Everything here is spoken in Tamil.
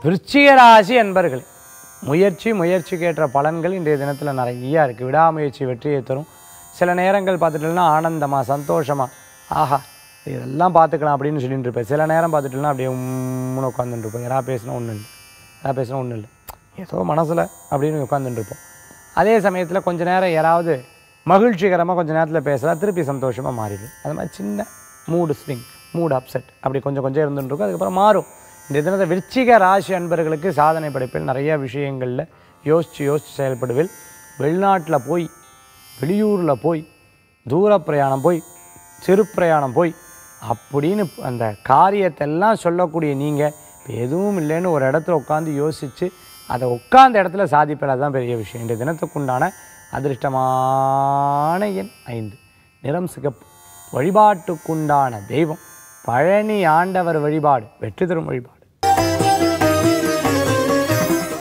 விருச்சிக ராசி அன்பர்களே முயற்சி முயற்சிக்கேற்ற பலன்கள் இன்றைய தினத்தில் நிறையா இருக்குது விடாமுயற்சி வெற்றியை தரும் சில நேரங்கள் பார்த்துட்டோம்னா ஆனந்தமாக சந்தோஷமாக ஆஹா இதெல்லாம் பார்த்துக்கலாம் அப்படின்னு சொல்லிட்டு இருப்பேன் சில நேரம் பார்த்துட்டோம்னா அப்படியே உம்முன்னு உட்காந்துட்டு இருப்போம் யாராவது பேசினா ஒன்றும் இல்லை யாராவது பேசினா ஒன்றும் இல்லை ஏதோ மனசில் அப்படின்னு உட்காந்துட்டு இருப்போம் அதே சமயத்தில் கொஞ்ச நேரம் யாராவது மகிழ்ச்சிகரமாக கொஞ்ச நேரத்தில் பேசுகிறா திருப்பி சந்தோஷமாக மாறிடும் அது மாதிரி சின்ன மூடு ஸ்விங் மூடு அப்செட் அப்படி கொஞ்சம் கொஞ்சம் இருந்துட்டு இருக்கும் அதுக்கப்புறம் மாறும் இந்த தினத்தை விருச்சிக ராசி அன்பர்களுக்கு சாதனை படைப்பில் நிறைய விஷயங்களில் யோசித்து யோசித்து செயல்படுவில் வெளிநாட்டில் போய் வெளியூரில் போய் தூர பிரயாணம் போய் சிறு பிரயாணம் போய் அப்படின்னு அந்த காரியத்தெல்லாம் சொல்லக்கூடிய நீங்கள் இப்போ எதுவும் இல்லைன்னு ஒரு இடத்துல உட்காந்து யோசித்து அதை உட்கார்ந்த இடத்துல சாதிப்பது அதுதான் பெரிய விஷயம் இந்த தினத்துக்குண்டான அதிர்ஷ்டமான எண் ஐந்து நிறம் சிகப்பு வழிபாட்டுக்குண்டான தெய்வம் பழனி ஆண்டவர் வழிபாடு வெற்றி தரும் வழிபாடு